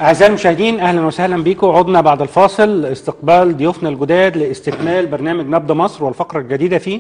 أعزائي المشاهدين أهلا وسهلا بكم عدنا بعد الفاصل استقبال ضيوفنا الجداد لاستكمال برنامج نبض مصر والفقرة الجديدة فيه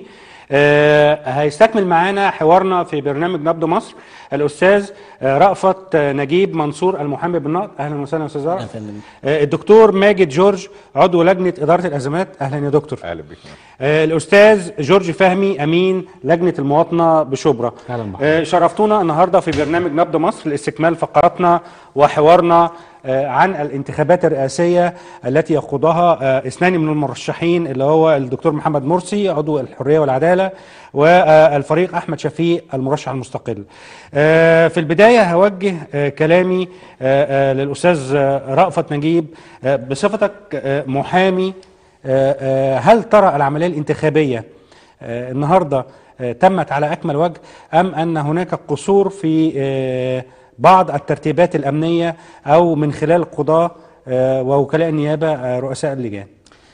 آه هيستكمل معانا حوارنا في برنامج نبض مصر الأستاذ آه رأفت آه، نجيب منصور المحامي بالنقد أهلا وسهلا أستاذ رأفت فندم. آه الدكتور ماجد جورج عضو لجنة إدارة الأزمات أهلا يا دكتور اهلا بك آه، الأستاذ جورج فهمي أمين لجنة المواطنة بشبرا أهلا بحضرتك. آه، شرفتونا النهاردة في برنامج نبض مصر لاستكمال فقراتنا وحوارنا آه، عن الانتخابات الرئاسية التي يخوضها آه، اثنان من المرشحين اللي هو الدكتور محمد مرسي عضو الحرية والعدالة والفريق أحمد شفيق المرشح المستقل آه، في البداية هوجه آه، كلامي آه، آه، للأستاذ آه، رأفت نجيب آه، بصفتك آه، محامي آه، آه، هل ترى العملية الانتخابية آه، النهاردة آه، تمت على أكمل وجه أم أن هناك قصور في آه، بعض الترتيبات الأمنية أو من خلال القضاة آه، ووكلاء النيابة آه، رؤساء اللجان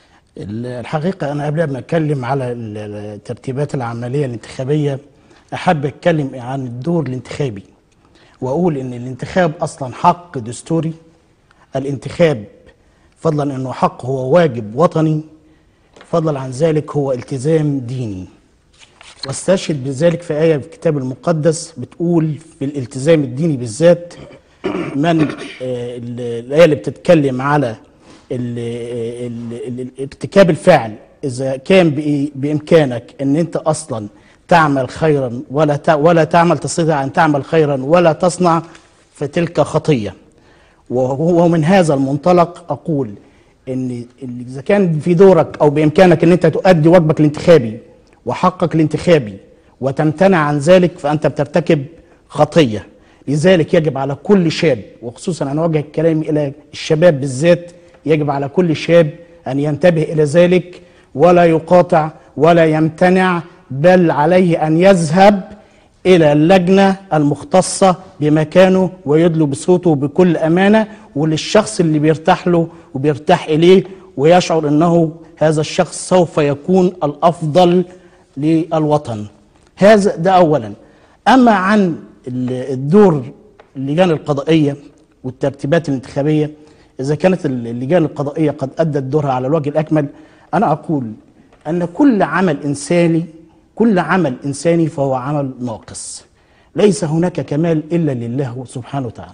الحقيقة أنا قبل ما أتكلم على ال- الترتيبات العملية الانتخابية أحب أتكلم عن الدور الانتخابي وأقول إن الانتخاب أصلا حق دستوري الانتخاب فضلا أنه حق هو واجب وطني فضلا عن ذلك هو التزام ديني واستشهد بذلك في آية في الكتاب المقدس بتقول في الالتزام الديني بالذات من آه، ال- الآية اللي بتتكلم على ال- ال- ال- ال- ارتكاب الفعل إذا كان بإ- بإمكانك أن أنت أصلا تعمل خيرا ولا تع- ولا تعمل تستطيع أن تعمل خيرا ولا تصنع فتلك خطية وهو من هذا المنطلق أقول إن إن إذا كان في دورك أو بإمكانك أن أنت تؤدي واجبك الانتخابي وحقك الانتخابي وتمتنع عن ذلك فأنت بترتكب خطية لذلك يجب على كل شاب وخصوصا أنا أوجه كلامي إلى الشباب بالذات يجب على كل شاب أن ينتبه إلى ذلك ولا يقاطع ولا يمتنع بل عليه أن يذهب إلى اللجنة المختصة بمكانه ويدلو بصوته بكل أمانة وللشخص اللي بيرتاح له وبيرتاح إليه ويشعر أنه هذا الشخص سوف يكون الأفضل للوطن هذا ده أولا أما عن ال- الدور اللجان القضائية والترتيبات الانتخابية إذا كانت اللجان القضائية قد أدت دورها على الوجه الأكمل أنا أقول أن كل عمل إنساني كل عمل إنساني فهو عمل ناقص ليس هناك كمال إلا لله سبحانه وتعالى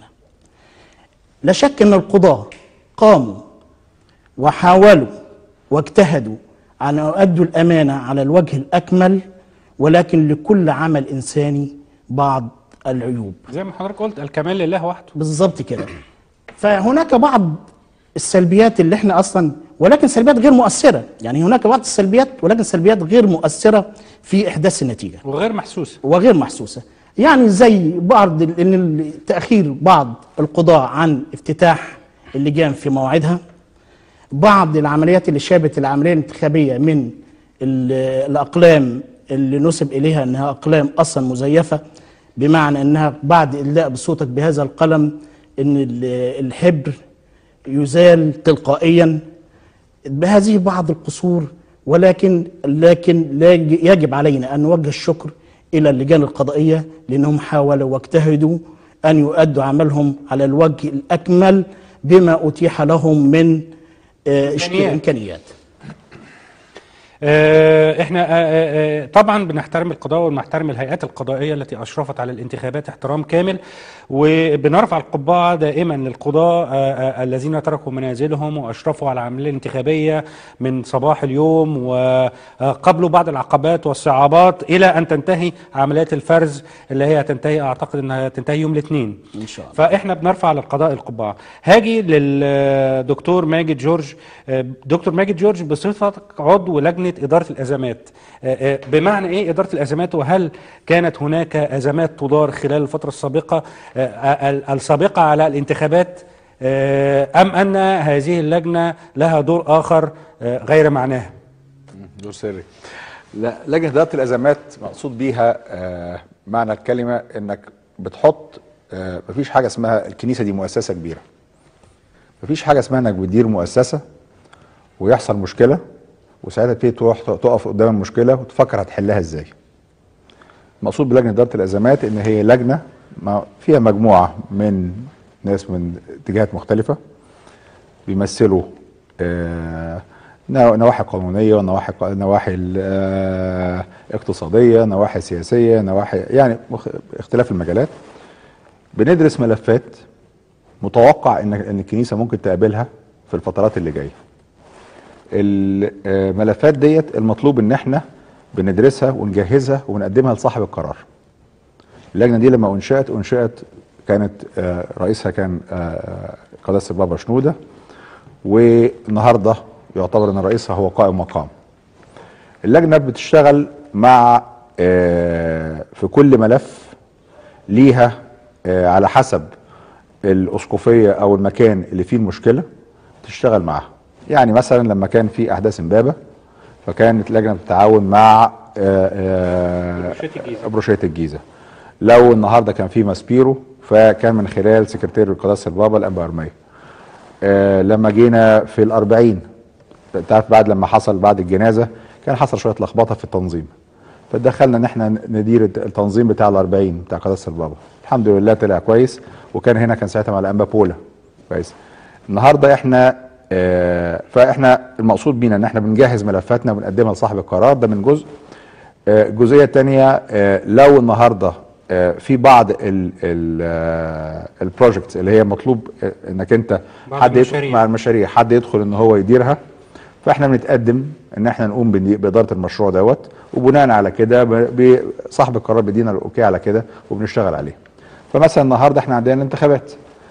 لا شك أن القضاة قاموا وحاولوا واجتهدوا أن يؤدوا الأمانة على الوجه الأكمل ولكن لكل عمل إنساني بعض العيوب زي ما حضرتك قلت الكمال لله وحده بالظبط كده فهناك بعض السلبيات اللي احنا اصلا ولكن سلبيات غير مؤثره يعني هناك بعض السلبيات ولكن سلبيات غير مؤثره في احداث النتيجه وغير محسوسة وغير محسوسه يعني زي بعض ال- ان تاخير بعض القضاء عن افتتاح اللجان في موعدها بعض العمليات اللي شابت العمليه الانتخابيه من ال- الاقلام اللي نسب اليها انها اقلام اصلا مزيفه بمعنى انها بعد ادلاء بصوتك بهذا القلم ان ال- الحبر يزال تلقائيا بهذه بعض القصور ولكن لكن لا يج- يجب علينا ان نوجه الشكر الى اللجان القضائيه لانهم حاولوا واجتهدوا ان يؤدوا عملهم على الوجه الاكمل بما اتيح لهم من آه، اشت- إمكانيات. امكانيات آه، احنا آه، آه، آه، طبعا بنحترم القضاء وبنحترم الهيئات القضائيه التي اشرفت على الانتخابات احترام كامل وبنرفع القبعه دائما للقضاء آه، آه، الذين تركوا منازلهم واشرفوا على العمليه الانتخابيه من صباح اليوم وقبلوا بعض العقبات والصعوبات الى ان تنتهي عمليات الفرز اللي هي هتنتهي اعتقد انها تنتهي يوم الاثنين ان شاء الله فاحنا بنرفع على القضاء القبعه هاجي للدكتور ماجد جورج آه، دكتور ماجد جورج بصفتك عضو لجنه اداره الازمات آه، آه، بمعنى ايه اداره الازمات وهل كانت هناك ازمات تدار خلال الفتره السابقه آه، آه، ال- السابقه على الانتخابات آه، ام ان هذه اللجنه لها دور اخر آه، غير معناه دور سري لا لجنه اداره الازمات مقصود بيها آه معنى الكلمه انك بتحط آه مفيش حاجه اسمها الكنيسه دي مؤسسه كبيره مفيش حاجه اسمها انك بتدير مؤسسه ويحصل مشكله وساعتها تبتدي تروح تقف قدام المشكله وتفكر هتحلها ازاي المقصود بلجنه اداره الازمات ان هي لجنه ما- فيها مجموعه من ناس من اتجاهات مختلفه بيمثلوا آه، نوا- نواحي قانونيه ونواحي ق- نواحي ال- آه، اقتصاديه نواحي سياسيه نواحي يعني مخ- اختلاف المجالات بندرس ملفات متوقع ان ان الكنيسه ممكن تقابلها في الفترات اللي جايه الملفات ديت المطلوب ان احنا بندرسها ونجهزها ونقدمها لصاحب القرار اللجنه دي لما انشات انشات كانت آه، رئيسها كان آه، قداسه البابا شنوده والنهارده يعتبر ان رئيسها هو قائم مقام اللجنه بتشتغل مع آه، في كل ملف ليها آه، على حسب الاسقفيه او المكان اللي فيه المشكله تشتغل معاها يعني مثلا لما كان في احداث امبابه فكانت اللجنه بتتعاون مع آه، آه، برشية الجيزة. بروشيه الجيزه لو النهارده كان في ماسبيرو فكان من خلال سكرتير قداسه البابا الانبا ارميه آه، لما جينا في الأربعين تعرف بعد لما حصل بعد الجنازة كان حصل شوية لخبطة في التنظيم فدخلنا ان احنا ندير التنظيم بتاع الأربعين بتاع قداسة البابا الحمد لله طلع كويس وكان هنا كان ساعتها مع الأنبا بولا كويس النهارده احنا آه فاحنا المقصود بينا ان احنا بنجهز ملفاتنا وبنقدمها لصاحب القرار ده من جزء آه، الجزئيه الثانيه لو النهارده آه، في بعض البروجكتس اللي هي مطلوب آه، انك انت بعض حد يدخل المشاريع. مع المشاريع حد يدخل ان هو يديرها فاحنا بنتقدم ان احنا نقوم بن- باداره المشروع دوت وبناء على كده ب- ب- صاحب القرار بيدينا الاوكي على كده وبنشتغل عليه فمثلا النهارده احنا عندنا الانتخابات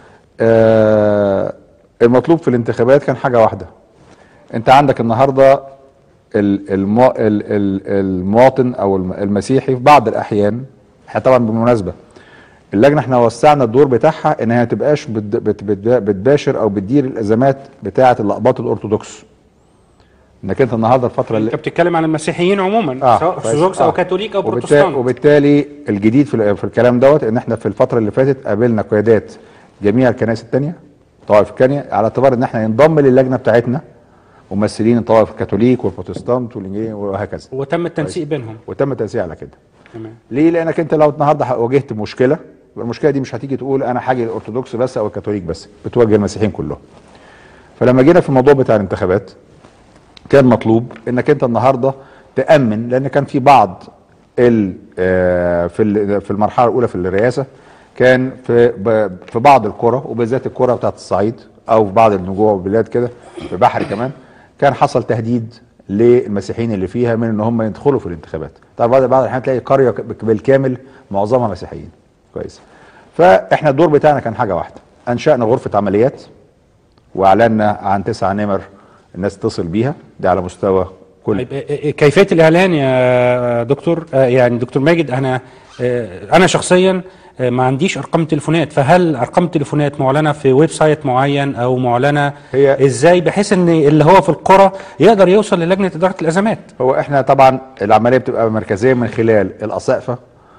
آه المطلوب في الانتخابات كان حاجه واحده انت عندك النهارده ال- المو... ال- ال- المواطن او الم- المسيحي في بعض الاحيان احنا طبعا بالمناسبه اللجنه احنا وسعنا الدور بتاعها ان هي ما تبقاش بت... بت... بت... بتباشر او بتدير الازمات بتاعه الاقباط الارثوذكس انك انت النهارده الفتره اللي انت بتتكلم عن المسيحيين عموما آه، سواء كويس. ارثوذكس آه. او كاثوليك او وبالتالي, بروتستانت وبالتالي الجديد في, ال- في الكلام دوت ان احنا في الفتره اللي فاتت قابلنا قيادات جميع الكنائس الثانيه طوائف الثانيه على اعتبار ان احنا ينضم للجنه بتاعتنا ممثلين الطوائف الكاثوليك والبروتستانت والانجيلي وهكذا وتم التنسيق بينهم وتم التنسيق على كده تمام ليه لانك انت لو النهارده واجهت مشكله يبقى المشكله دي مش هتيجي تقول انا حاجه الارثوذكس بس او الكاثوليك بس بتواجه المسيحيين كلهم فلما جينا في الموضوع بتاع الانتخابات كان مطلوب انك انت النهارده تامن لان كان في بعض ال آه، في ال- في المرحله الاولى في الرئاسه كان في ب- في بعض القرى وبالذات القرى بتاعت الصعيد او في بعض النجوع والبلاد كده في بحري كمان كان حصل تهديد للمسيحيين اللي فيها من ان هم يدخلوا في الانتخابات طبعا بعض بعض الاحيان تلاقي قريه ك- بالكامل معظمها مسيحيين كويس فاحنا الدور بتاعنا كان حاجه واحده انشانا غرفه عمليات واعلنا عن تسع نمر الناس تتصل بيها ده على مستوى كل طيب إيه- إيه- كيفيه الاعلان يا دكتور آه، يعني دكتور ماجد انا آه، انا شخصيا آه، ما عنديش ارقام تليفونات فهل ارقام تليفونات معلنه في ويب سايت معين او معلنه هي- ازاي بحيث ان اللي هو في القرى يقدر يوصل للجنه اداره الازمات هو احنا طبعا العمليه بتبقى مركزيه من خلال الاسقفه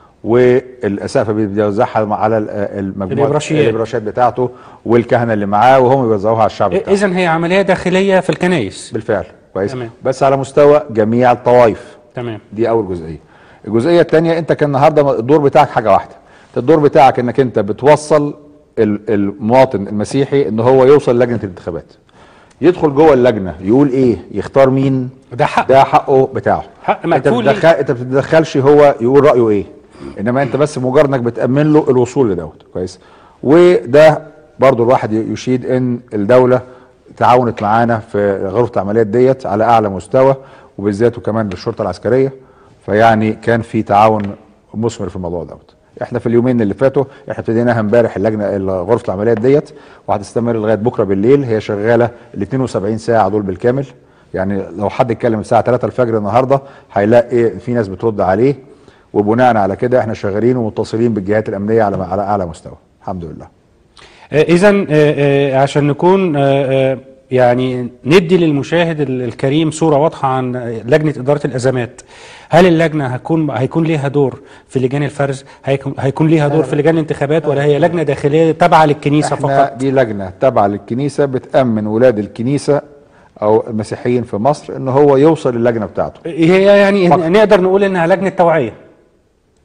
والاسقفه بيوزعها على ال- المجموعه الإبراشيات. الابراشات بتاعته والكهنه اللي معاه وهم بيوزعوها على الشعب بتاعه اذا هي عمليه داخليه في الكنائس بالفعل كويس تمام. بس على مستوى جميع الطوائف تمام دي اول جزئيه الجزئيه الثانيه انت كان النهارده الدور بتاعك حاجه واحده أنت الدور بتاعك انك انت بتوصل ال- المواطن المسيحي ان هو يوصل لجنه الانتخابات يدخل جوه اللجنه يقول ايه يختار مين ده حق ده حقه بتاعه حق انت مكفول ليه. بتدخل انت بتتدخلش هو يقول رايه ايه انما انت بس مجرد انك بتامن له الوصول لدوت كويس وده برضو الواحد يشيد ان الدوله تعاونت معانا في غرفه العمليات ديت على اعلى مستوى وبالذات وكمان بالشرطه العسكريه فيعني كان في تعاون مثمر في الموضوع دوت احنا في اليومين اللي فاتوا احنا ابتديناها امبارح اللجنه غرفه العمليات ديت وهتستمر لغايه بكره بالليل هي شغاله ال 72 ساعه دول بالكامل يعني لو حد اتكلم الساعه 3 الفجر النهارده هيلاقي في ناس بترد عليه وبناء على كده احنا شغالين ومتصلين بالجهات الامنيه على على اعلى مستوى الحمد لله اذا عشان نكون آه، آه، يعني ندي للمشاهد ال- الكريم صوره واضحه عن آه، لجنه اداره الازمات هل اللجنه هتكون هيكون ليها دور في لجان الفرز هيكون هيكون ليها دور في لجان الانتخابات ولا هي لجنه داخليه تابعه للكنيسه احنا فقط دي لجنه تابعه للكنيسه بتامن ولاد الكنيسه او المسيحيين في مصر ان هو يوصل للجنه بتاعته هي يعني فقط. نقدر نقول انها لجنه توعيه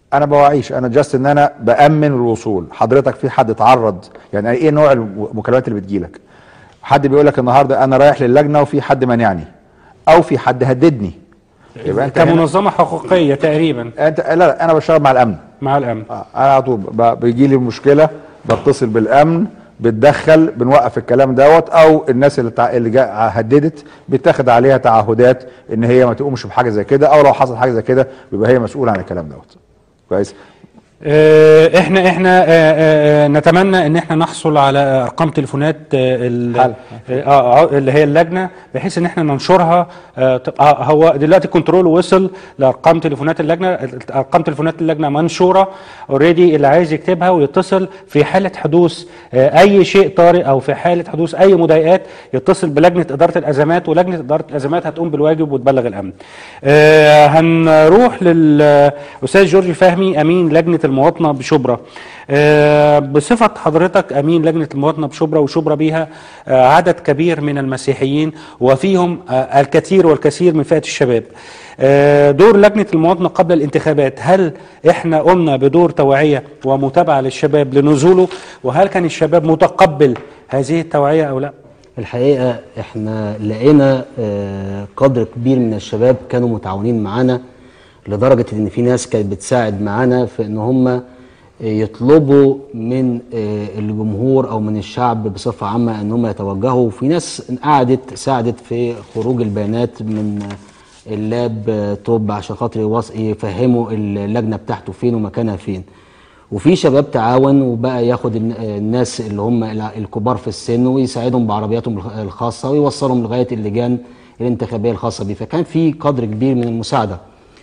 انا بوعيش انا جاست ان انا بامن الوصول حضرتك في حد اتعرض يعني ايه نوع المكالمات اللي بتجيلك حد بيقول لك النهارده انا رايح للجنه وفي حد مانعني او في حد هددني يبقى انت هنا- كمنظمه حقوقيه تقريبا انت لا, لا انا بشتغل مع الامن مع الامن آه، انا على طول ب- بيجي لي مشكله بتصل بالامن بتدخل بنوقف الكلام دوت او الناس اللي تع... اللي جا... هددت بيتاخد عليها تعهدات ان هي ما تقومش بحاجه زي كده او لو حصل حاجه زي كده بيبقى هي مسؤوله عن الكلام دوت كويس آه، احنا احنا آه، آه، نتمنى ان احنا نحصل على ارقام تليفونات آه، ال- حل. آه، آه، اللي هي اللجنه بحيث ان احنا ننشرها آه، تبقى هو دلوقتي كنترول وصل لارقام تليفونات اللجنه ارقام تليفونات اللجنه منشوره اوريدي اللي عايز يكتبها ويتصل في حاله حدوث آه، اي شيء طارئ او في حاله حدوث اي مضايقات يتصل بلجنه اداره الازمات ولجنه اداره الازمات هتقوم بالواجب وتبلغ الامن. آه، هنروح للاستاذ جورج فهمي امين لجنه المواطنه بشبرا. آه، بصفه حضرتك امين لجنه المواطنه بشبرا وشبرا بيها آه، عدد كبير من المسيحيين وفيهم آه، الكثير والكثير من فئه الشباب. آه، دور لجنه المواطنه قبل الانتخابات هل احنا قمنا بدور توعيه ومتابعه للشباب لنزوله وهل كان الشباب متقبل هذه التوعيه او لا؟ الحقيقة احنا لقينا آه، قدر كبير من الشباب كانوا متعاونين معانا لدرجة ان في ناس كانت بتساعد معانا في ان هم آه، يطلبوا من آه، الجمهور او من الشعب بصفة عامة ان هم يتوجهوا وفي ناس قعدت ساعدت في خروج البيانات من آه، اللاب آه، توب عشان خاطر يوص- يفهموا اللجنة بتاعته فين ومكانها فين وفي شباب تعاون وبقى ياخد الن- الناس اللي هم الع- الكبار في السن ويساعدهم بعربياتهم الخ- الخاصه ويوصلهم لغايه اللجان الانتخابيه الخاصه بيه فكان في قدر كبير من المساعده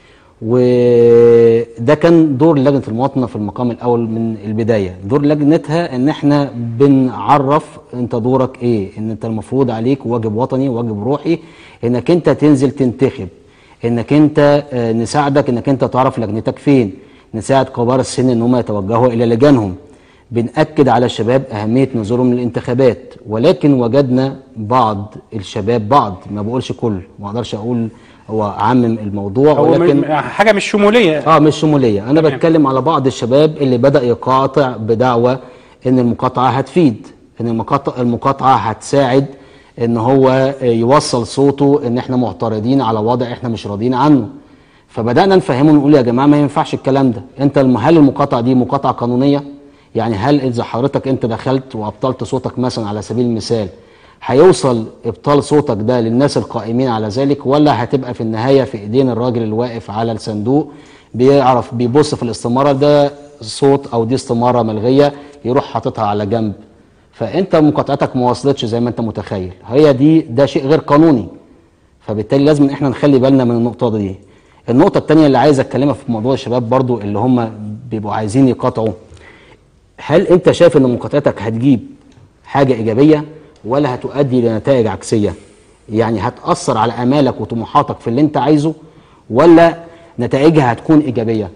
وده كان دور لجنه المواطنه في المقام الاول من البدايه دور لجنتها ان احنا بنعرف انت دورك ايه ان انت المفروض عليك واجب وطني واجب روحي انك انت تنزل تنتخب انك انت آه، نساعدك انك انت تعرف لجنتك فين نساعد كبار السن ان هم يتوجهوا الى لجانهم بنأكد على الشباب أهمية نزولهم للانتخابات ولكن وجدنا بعض الشباب بعض ما بقولش كل ما اقدرش اقول هو عمم الموضوع هو ولكن م- حاجه مش شموليه اه مش شموليه انا تمام. بتكلم على بعض الشباب اللي بدا يقاطع بدعوى ان المقاطعه هتفيد ان المقاطعه المقاطعه هتساعد ان هو يوصل صوته ان احنا معترضين على وضع احنا مش راضيين عنه فبدانا نفهمه نقول يا جماعه ما ينفعش الكلام ده انت الم- هل المقاطعه دي مقاطعه قانونيه يعني هل اذا حضرتك انت دخلت وابطلت صوتك مثلا على سبيل المثال هيوصل ابطال صوتك ده للناس القائمين على ذلك ولا هتبقى في النهايه في ايدين الراجل اللي واقف على الصندوق بيعرف بيبص في الاستماره ده صوت او دي استماره ملغيه يروح حاططها على جنب فانت مقاطعتك ما وصلتش زي ما انت متخيل هي دي ده شيء غير قانوني فبالتالي لازم ان احنا نخلي بالنا من النقطه دي النقطه الثانيه اللي عايز اتكلمها في موضوع الشباب برضو اللي هم بيبقوا عايزين يقاطعوا هل انت شايف ان مقاطعتك هتجيب حاجه ايجابيه ولا هتؤدي لنتائج عكسيه يعني هتاثر على امالك وطموحاتك في اللي انت عايزه ولا نتائجها هتكون ايجابيه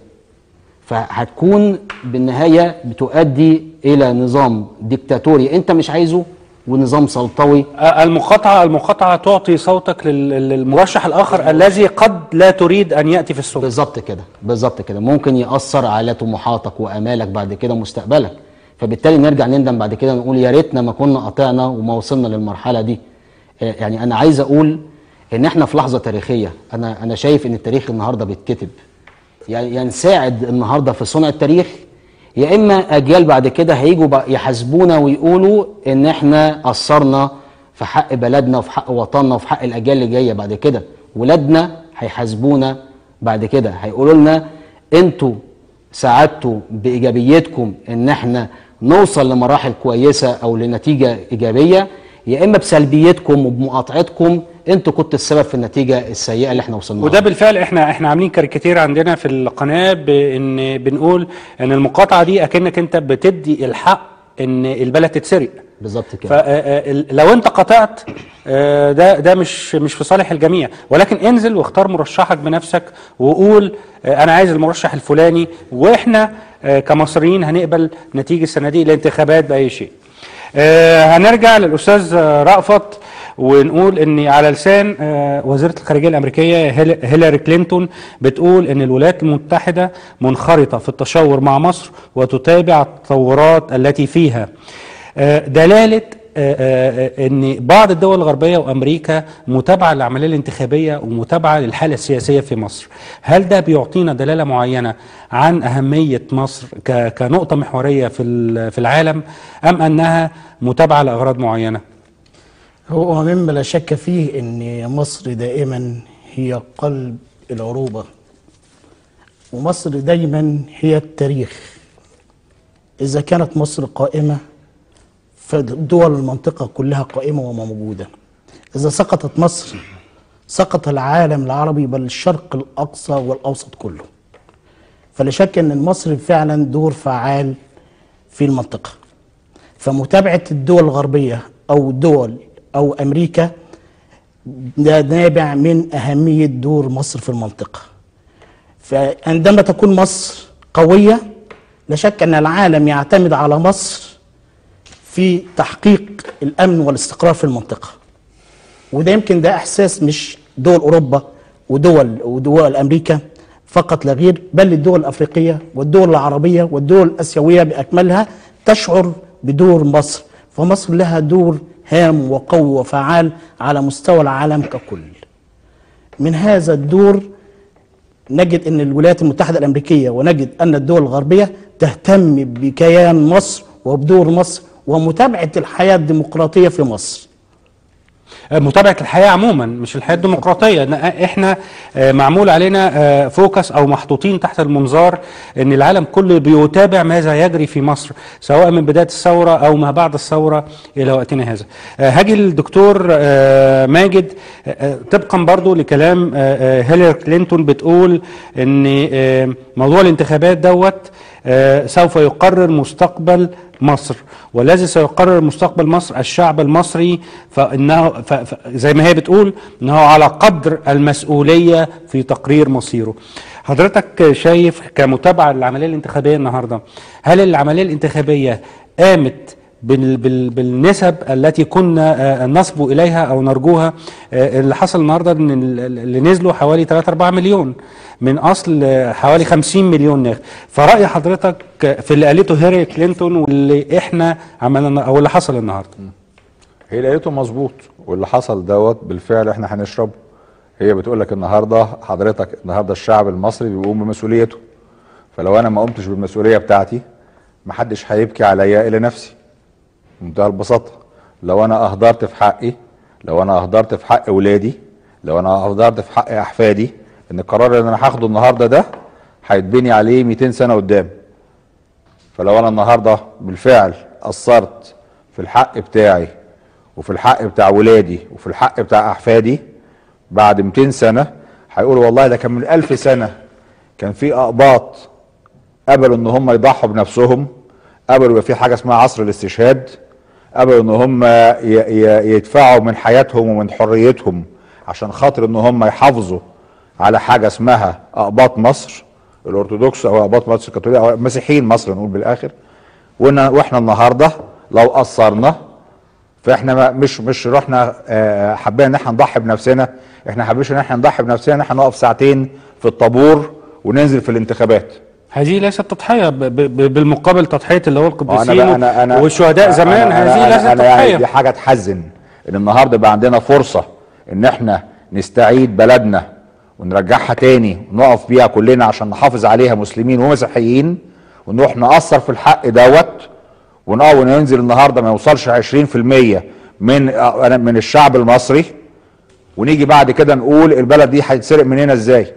فهتكون بالنهايه بتؤدي الى نظام ديكتاتوري انت مش عايزه ونظام سلطوي آه، المقاطعه المقاطعه تعطي صوتك لل- للمرشح الاخر الذي قد لا تريد ان ياتي في السلطه بالظبط كده بالظبط كده ممكن ياثر على طموحاتك وامالك بعد كده مستقبلك فبالتالي نرجع نندم بعد كده نقول يا ريتنا ما كنا قطعنا وما وصلنا للمرحله دي آه، يعني انا عايز اقول ان احنا في لحظه تاريخيه انا انا شايف ان التاريخ النهارده بيتكتب يعني يعني نساعد النهارده في صنع التاريخ يا اما اجيال بعد كده هيجوا بقى يحاسبونا ويقولوا ان احنا قصرنا في حق بلدنا وفي حق وطننا وفي حق الاجيال اللي جايه بعد كده ولادنا هيحاسبونا بعد كده هيقولوا لنا انتوا ساعدتوا بايجابيتكم ان احنا نوصل لمراحل كويسه او لنتيجه ايجابيه يا اما بسلبيتكم وبمقاطعتكم انتوا كنتوا السبب في النتيجه السيئه اللي احنا وصلنا لها. وده بالفعل احنا احنا عاملين كاريكاتير عندنا في القناه بان بنقول ان المقاطعه دي اكنك انت بتدي الحق ان البلد تتسرق بالظبط كده فلو انت قطعت آه، ده ده مش مش في صالح الجميع ولكن انزل واختار مرشحك بنفسك وقول آه، انا عايز المرشح الفلاني واحنا آه، كمصريين هنقبل نتيجه صناديق الانتخابات باي شيء. آه، هنرجع للاستاذ آه، رأفت ونقول ان على لسان آه، وزيره الخارجيه الامريكيه هيل- هيلاري كلينتون بتقول ان الولايات المتحده منخرطه في التشاور مع مصر وتتابع التطورات التي فيها آه، دلاله آه، آه، ان بعض الدول الغربيه وامريكا متابعه للعمليه الانتخابيه ومتابعه للحاله السياسيه في مصر هل ده بيعطينا دلاله معينه عن اهميه مصر ك- كنقطه محوريه في ال- في العالم ام انها متابعه لاغراض معينه هو مما لا شك فيه ان مصر دائما هي قلب العروبه ومصر دايما هي التاريخ اذا كانت مصر قائمه فدول المنطقه كلها قائمه وموجوده اذا سقطت مصر سقط العالم العربي بل الشرق الاقصى والاوسط كله فلا شك ان مصر فعلا دور فعال في المنطقه فمتابعه الدول الغربيه او دول او امريكا ده نابع من اهميه دور مصر في المنطقه فعندما تكون مصر قويه لا شك ان العالم يعتمد على مصر في تحقيق الامن والاستقرار في المنطقه وده يمكن ده احساس مش دول اوروبا ودول ودول امريكا فقط لا غير بل الدول الافريقيه والدول العربيه والدول الاسيويه باكملها تشعر بدور مصر فمصر لها دور هام وقوي وفعال على مستوى العالم ككل من هذا الدور نجد ان الولايات المتحده الامريكيه ونجد ان الدول الغربيه تهتم بكيان مصر وبدور مصر ومتابعه الحياه الديمقراطيه في مصر متابعه الحياه عموما مش الحياه الديمقراطيه إن احنا آه، معمول علينا آه، فوكس او محطوطين تحت المنظار ان العالم كله بيتابع ماذا يجري في مصر سواء من بدايه الثوره او ما بعد الثوره الى وقتنا هذا آه، هاجي للدكتور آه، ماجد آه، آه، طبقا برضو لكلام آه، آه، هيلاري كلينتون بتقول ان آه، موضوع الانتخابات دوت آه، سوف يقرر مستقبل مصر والذي سيقرر مستقبل مصر الشعب المصري فانه ف ف زي ما هي بتقول انه على قدر المسؤوليه في تقرير مصيره. حضرتك شايف كمتابعه للعمليه الانتخابيه النهارده هل العمليه الانتخابيه قامت بال بال بالنسب التي كنا آه، نصبو اليها او نرجوها آه، اللي حصل النهارده ان ال- اللي نزلوا حوالي 3 4 مليون من اصل آه، حوالي 50 مليون ناخب فراي حضرتك في اللي قالته هيلاري كلينتون واللي احنا عملنا او اللي حصل النهارده هي لقيته مظبوط واللي حصل دوت بالفعل احنا هنشربه هي بتقول لك النهارده حضرتك النهارده الشعب المصري بيقوم بمسؤوليته فلو انا ما قمتش بالمسؤوليه بتاعتي محدش هيبكي عليا الا نفسي بمنتهى البساطه لو انا اهدرت في حقي لو انا اهدرت في حق اولادي لو انا اهدرت في حق احفادي ان القرار اللي انا هاخده النهارده ده هيتبني عليه 200 سنه قدام فلو انا النهارده بالفعل قصرت في الحق بتاعي وفي الحق بتاع ولادي وفي الحق بتاع احفادي بعد 200 سنه هيقولوا والله ده كان من 1000 سنه كان في اقباط قبلوا ان هم يضحوا بنفسهم قبلوا يبقى في حاجه اسمها عصر الاستشهاد قبلوا ان هم ي- ي- يدفعوا من حياتهم ومن حريتهم عشان خاطر ان هم يحافظوا على حاجه اسمها اقباط مصر الارثوذكس او اقباط مصر الكاثوليك او مسيحيين مصر نقول بالاخر وإن- واحنا النهارده لو قصرنا فاحنا ما مش مش رحنا آه، حبينا ان احنا نضحي بنفسنا احنا حابين ان احنا نضحي بنفسنا ان احنا نقف ساعتين في الطابور وننزل في الانتخابات هذه ليست تضحيه ب ب بالمقابل تضحيه اللي هو ما القديسين والشهداء زمان أنا- هذه أنا ليست أنا يعني دي تضحيه حاجه تحزن ان النهارده بقى عندنا فرصه ان احنا نستعيد بلدنا ونرجعها تاني ونقف بيها كلنا عشان نحافظ عليها مسلمين ومسيحيين ونروح نأثر في الحق دوت ونقف وننزل النهارده ما يوصلش 20% من آه، من الشعب المصري ونيجي بعد كده نقول البلد دي هتتسرق مننا ازاي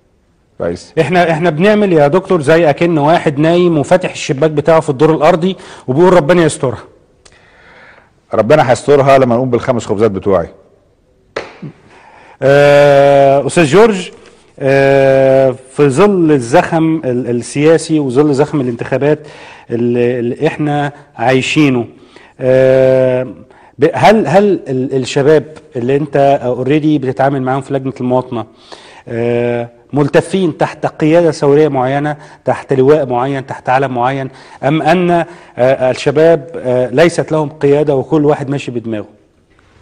كويس احنا احنا بنعمل يا دكتور زي اكن واحد نايم وفاتح الشباك بتاعه في الدور الارضي وبيقول ربنا يسترها ربنا هيسترها لما نقوم بالخمس خبزات بتوعي آه، استاذ جورج آه، في ظل الزخم ال- السياسي وظل زخم الانتخابات اللي اللي احنا عايشينه آه، ب- هل هل ال- الشباب اللي انت اوريدي بتتعامل معاهم في لجنه المواطنه آه، ملتفين تحت قياده ثوريه معينه تحت لواء معين تحت علم معين ام ان آه، الشباب آه، ليست لهم قياده وكل واحد ماشي بدماغه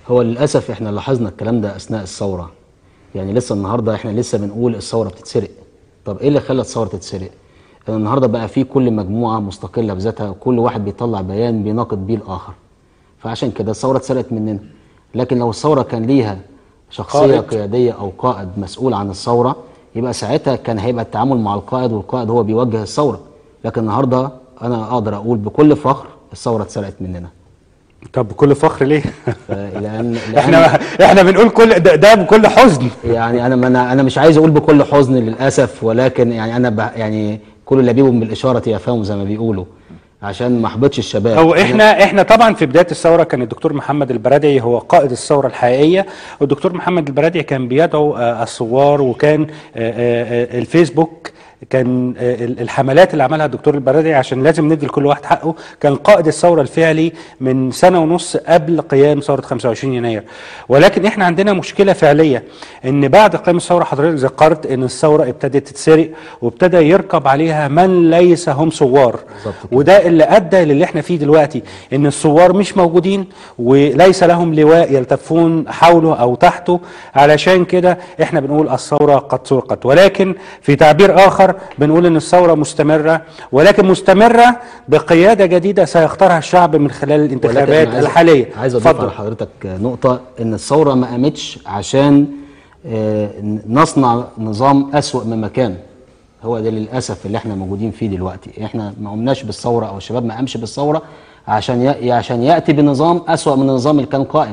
هو للاسف احنا لاحظنا الكلام ده اثناء الثوره يعني لسه النهارده احنا لسه بنقول الثوره بتتسرق طب ايه اللي خلى الثوره تتسرق ان النهارده بقى في كل مجموعه مستقله بذاتها وكل واحد بيطلع بيان بيناقض بيه الاخر فعشان كده الثوره اتسرقت مننا لكن لو الثوره كان ليها شخصيه قائد. قياديه او قائد مسؤول عن الثوره يبقى ساعتها كان هيبقى التعامل مع القائد والقائد هو بيوجه الثوره لكن النهارده انا اقدر اقول بكل فخر الثوره اتسرقت مننا طب بكل فخر ليه؟ لان احنا احنا بنقول كل ده, ده بكل حزن يعني انا ما انا انا مش عايز اقول بكل حزن للاسف ولكن يعني انا ب يعني كل لبيب بالاشاره يفهم زي ما بيقولوا عشان ما احبطش الشباب هو احنا احنا طبعا في بدايه الثوره كان الدكتور محمد البرادعي هو قائد الثوره الحقيقيه والدكتور محمد البرادعي كان بيدعو آه، الثوار وكان آه، آه، آه، الفيسبوك كان آه، الحملات اللي عملها الدكتور البرادعي عشان لازم ندي لكل واحد حقه كان قائد الثوره الفعلي من سنه ونص قبل قيام ثوره 25 يناير ولكن احنا عندنا مشكله فعليه ان بعد قيام الثوره حضرتك ذكرت ان الثوره ابتدت تتسرق وابتدى يركب عليها من ليس هم ثوار بالظبط كده. وده اللي ادى للي احنا فيه دلوقتي ان الثوار مش موجودين وليس لهم لواء يلتفون حوله او تحته علشان كده احنا بنقول الثوره قد سرقت ولكن في تعبير اخر بنقول ان الثوره مستمره ولكن مستمره بقياده جديده سيختارها الشعب من خلال ولكن الانتخابات أنا عايز- الحاليه عايز اضيف اتفضل. على حضرتك نقطه ان الثوره ما قامتش عشان آه، نصنع نظام اسوأ مما كان هو ده للاسف اللي احنا موجودين فيه دلوقتي احنا ما قمناش بالثوره او الشباب ما قامش بالثوره عشان ي- عشان ياتي بنظام اسوأ من النظام اللي كان قائم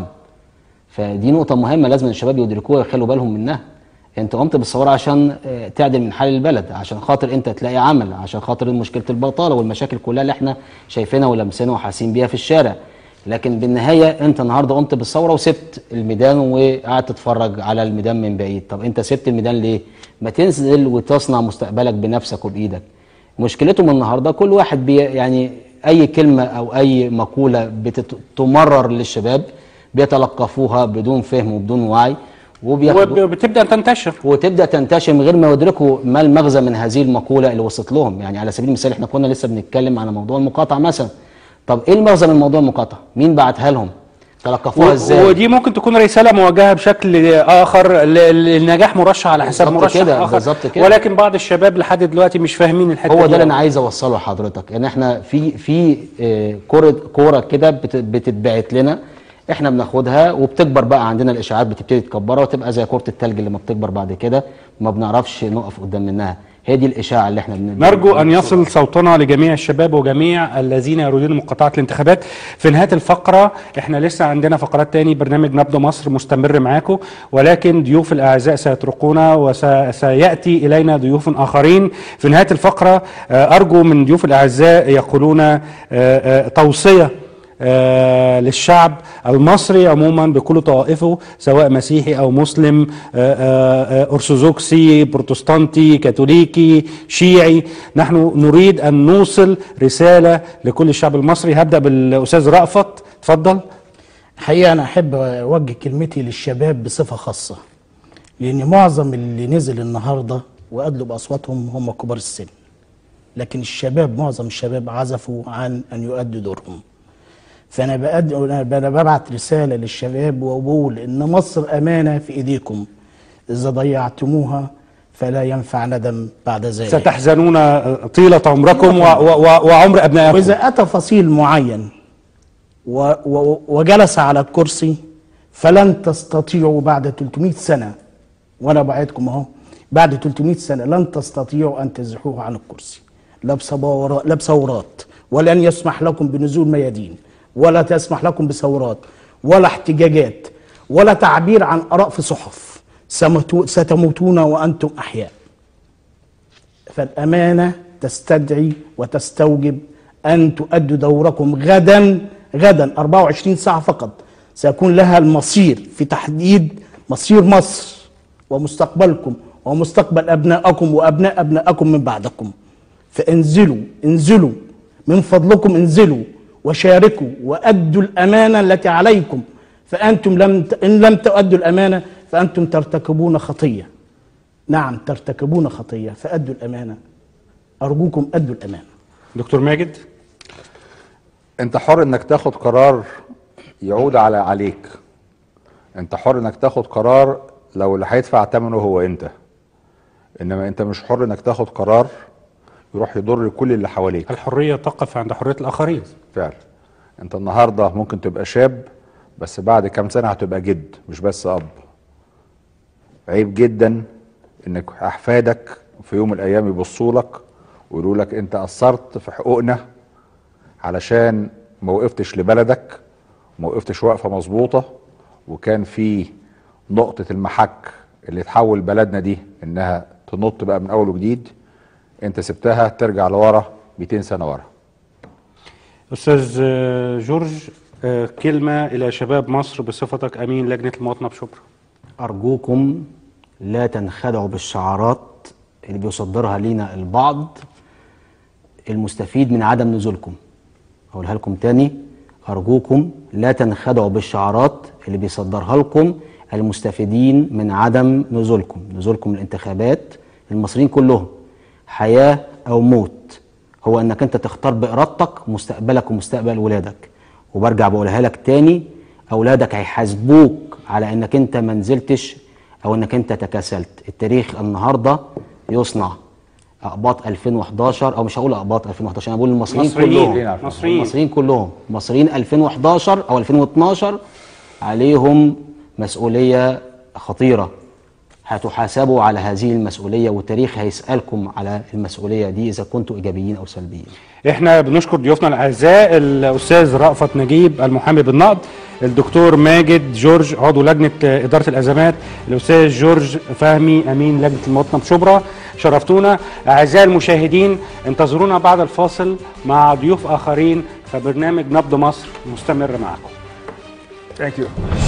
فدي نقطة مهمة لازم الشباب يدركوها ويخلوا بالهم منها. انت قمت بالثورة عشان آه، تعدل من حال البلد، عشان خاطر انت تلاقي عمل، عشان خاطر مشكلة البطالة والمشاكل كلها اللي احنا شايفينها ولمسينها وحاسين بيها في الشارع. لكن بالنهاية انت النهارده قمت بالثورة وسبت الميدان وقعدت تتفرج على الميدان من بعيد، طب انت سبت الميدان ليه؟ ما تنزل وتصنع مستقبلك بنفسك وبايدك. مشكلتهم النهارده كل واحد بي يعني اي كلمه او اي مقوله بتتمرر للشباب بيتلقفوها بدون فهم وبدون وعي وبياخدوا وبتبدا تنتشر وتبدا تنتشر من غير ما يدركوا ما المغزى من هذه المقوله اللي وصلت لهم يعني على سبيل المثال احنا كنا لسه بنتكلم على موضوع المقاطعه مثلا طب ايه المغزى من موضوع المقاطعه مين بعتها لهم تلقفوها و- ازاي ودي ممكن تكون رساله موجهه بشكل اخر ل- للنجاح مرشح على حساب بالظبط مرشح كده، اخر بالظبط كده. ولكن بعض الشباب لحد دلوقتي مش فاهمين الحته هو دي ده اللي انا عايز اوصله لحضرتك ان احنا في في آه، كوره كوره كده بت- بتتبعت لنا احنا بناخدها وبتكبر بقى عندنا الاشاعات بتبتدي تكبرها وتبقى زي كره التلج اللي ما بتكبر بعد كده ما بنعرفش نقف قدام منها هي دي الاشاعه اللي احنا بن... نرجو ان يصل صوتنا لجميع الشباب وجميع الذين يريدون مقاطعه الانتخابات في نهايه الفقره احنا لسه عندنا فقرات تاني برنامج نبض مصر مستمر معاكم ولكن ضيوف الاعزاء سيتركونا وسياتي الينا ضيوف اخرين في نهايه الفقره آه، ارجو من ضيوف الاعزاء يقولون آه، آه، توصيه آه، للشعب المصري عموما بكل طوائفه سواء مسيحي او مسلم آه، آه، آه، ارثوذكسي بروتستانتي كاثوليكي شيعي نحن نريد ان نوصل رساله لكل الشعب المصري هبدا بالاستاذ رأفت اتفضل حقيقة أنا أحب أوجه كلمتي للشباب بصفة خاصة لأن معظم اللي نزل النهاردة وأدلوا بأصواتهم هم كبار السن لكن الشباب معظم الشباب عزفوا عن أن يؤدوا دورهم فأنا بأد... أنا ببعت رسالة للشباب وبقول إن مصر أمانة في إيديكم إذا ضيعتموها فلا ينفع ندم بعد ذلك ستحزنون آه، طيله عمركم و- و- و- وعمر ابنائكم وإذا أتى فصيل معين و و وجلس على الكرسي فلن تستطيعوا بعد 300 سنة وأنا بعدكم أهو بعد 300 سنة لن تستطيعوا أن تزحوه عن الكرسي لا بصبورات لا بثورات ولن يسمح لكم بنزول ميادين ولا تسمح لكم بثورات ولا احتجاجات ولا تعبير عن آراء في صحف سمتو- ستموتون وأنتم أحياء فالأمانة تستدعي وتستوجب أن تؤدوا دوركم غدا غدا 24 ساعة فقط سيكون لها المصير في تحديد مصير مصر ومستقبلكم ومستقبل أبنائكم وأبناء أبنائكم من بعدكم فانزلوا انزلوا من فضلكم انزلوا وشاركوا وأدوا الأمانة التي عليكم فأنتم لم ت... إن لم تؤدوا الأمانة فأنتم ترتكبون خطية نعم ترتكبون خطية فأدوا الأمانة أرجوكم أدوا الأمانة دكتور ماجد انت حر انك تاخد قرار يعود على عليك انت حر انك تاخد قرار لو اللي هيدفع ثمنه هو انت انما انت مش حر انك تاخد قرار يروح يضر كل اللي حواليك الحريه تقف عند حريه الاخرين فعلا انت النهارده ممكن تبقى شاب بس بعد كام سنه هتبقى جد مش بس اب عيب جدا انك احفادك في يوم من الايام يبصوا لك ويقولوا لك انت قصرت في حقوقنا علشان ما وقفتش لبلدك ما وقفتش وقفه مظبوطه وكان في نقطه المحك اللي تحول بلدنا دي انها تنط بقى من اول وجديد انت سبتها ترجع لورا 200 سنه ورا استاذ آه، جورج آه، كلمه الى شباب مصر بصفتك امين لجنه المواطنه بشبرا أرجوكم لا تنخدعوا بالشعارات اللي بيصدرها لينا البعض المستفيد من عدم نزولكم أقولها لكم تاني أرجوكم لا تنخدعوا بالشعارات اللي بيصدرها لكم المستفيدين من عدم نزولكم نزولكم الانتخابات المصريين كلهم حياة أو موت هو أنك أنت تختار بإرادتك مستقبلك ومستقبل ولادك وبرجع بقولها لك تاني أولادك هيحاسبوك على أنك أنت ما نزلتش أو أنك أنت تكاسلت التاريخ النهاردة يصنع أقباط 2011 أو مش هقول أقباط 2011 أنا بقول المصريين مصريين كلهم مصريين المصريين كلهم مصريين 2011 او 2012 عليهم مسؤوليه خطيره هتحاسبوا على هذه المسؤوليه والتاريخ هيسالكم على المسؤوليه دي اذا كنتوا ايجابيين او سلبيين احنا بنشكر ضيوفنا الاعزاء الاستاذ رأفت نجيب المحامي بالنقد الدكتور ماجد جورج عضو لجنه اداره الازمات الاستاذ جورج فهمي امين لجنه المواطنه بشبرا شرفتونا اعزائي المشاهدين انتظرونا بعد الفاصل مع ضيوف اخرين فبرنامج نبض مصر مستمر معكم ثانك يو